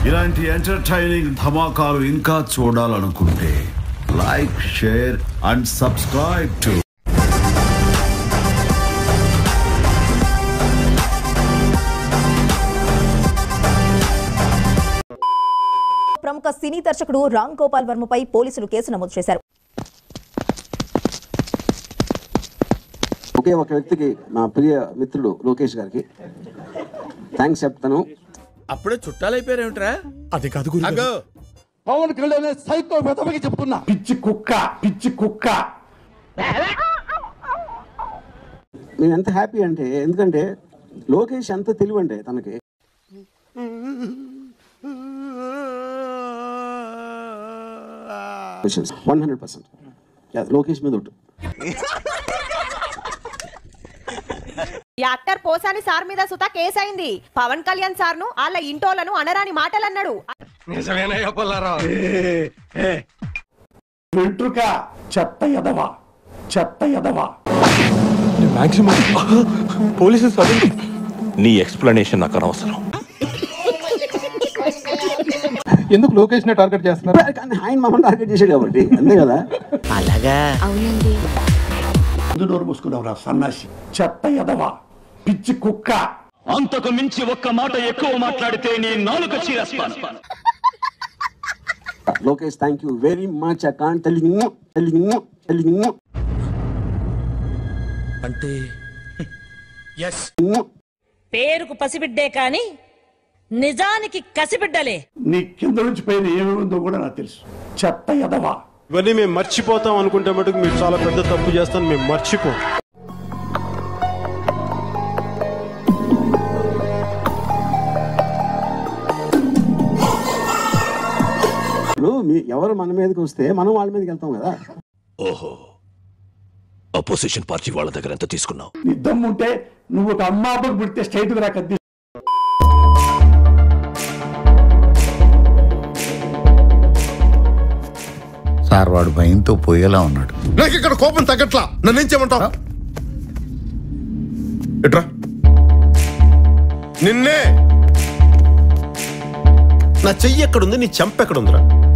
ఇలాంటి ఎంటర్టైనింగ్ ధమాకాలు ఇంకా చూడాలనుకుంటే like share and subscribe to ప్రముఖ సినీ దర్శకుడు రామ్ గోపాల్ వర్మపై పోలీసులు కేసు నమోదు చేశారు ఒకే ఒక వ్యక్తికి మా ప్రియ మిత్రుడు లోకేష్ గారికి థ్యాంక్స్ చెప్తాను అప్పుడే చుట్టాలైపోయారేమిట్రా అది కాదు గురు అగో పవన్ కళ్యాణ్ సైకో మెతమకి చెప్తున్నా పిచ్చి కుక్క పిచ్చి కుక్క నేను ఎంత హ్యాపీ అంటే ఎందుకంటే లోకేష్ ఎంత తెలివండి తనకి వన్ హండ్రెడ్ పర్సెంట్ లోకేష్ మీద ఒట్టు యాక్టర్ పోసాని సార్ మీద సుతా కేసు అయింది పవన్ కళ్యాణ్ సార్ ను వాళ్ళ ఇంటోలను అనరాని మాటలు అన్నాడు వెంట్రుక చెత్త ఎదవా చెత్త ఎదవా మాక్సిమం పోలీసు సడన్ నీ ఎక్స్ప్లెనేషన్ నాకు అనవసరం ఎందుకు లోకేష్ ని టార్గెట్ చేస్తున్నారు కానీ ఆయన మమ్మల్ని టార్గెట్ చేశాడు కాబట్టి అంతే కదా ముందు నోరు మూసుకున్నావురా సన్నాసి చెత్త ఎదవా పిచ్చి కుక్క అంతకు మించి ఒక్క మాట ఎక్కువ మాట్లాడితే నీ నాలుక చీరేస్తాను Lokesh thank you very much I can't tell you tell you tell you అంటే పేరుకు పసిబిడ్డే కాని నిజానికి కసిబిడ్డలే నీ కింద నుంచి పైన ఏమి ఉందో కూడా నాకు తెలుసు చెత్త ఎదవా ఇవన్నీ మేము మర్చిపోతాం అనుకుంటే మటుకు మీరు చాలా పెద్ద తప్పు చేస్తాను మేము మర్చిపోం ఇప్పుడు మీ ఎవరు మన మీదకి వస్తే మనం వాళ్ళ మీదకి వెళ్తాం కదా ఓహో అపోజిషన్ పార్టీ వాళ్ళ దగ్గర ఎంత తీసుకున్నావు నీ దమ్ముంటే నువ్వు ఒక అమ్మాబకు పుడితే స్ట్రైట్ గా కద్ది సార్ వాడు భయంతో పోయేలా ఉన్నాడు నాకు ఇక్కడ కోపం తగ్గట్లా నన్ను ఏం చేయమంటావు ఎట్రా నిన్నే నా చెయ్యి ఎక్కడుంది నీ చెంప ఎక్కడుందిరా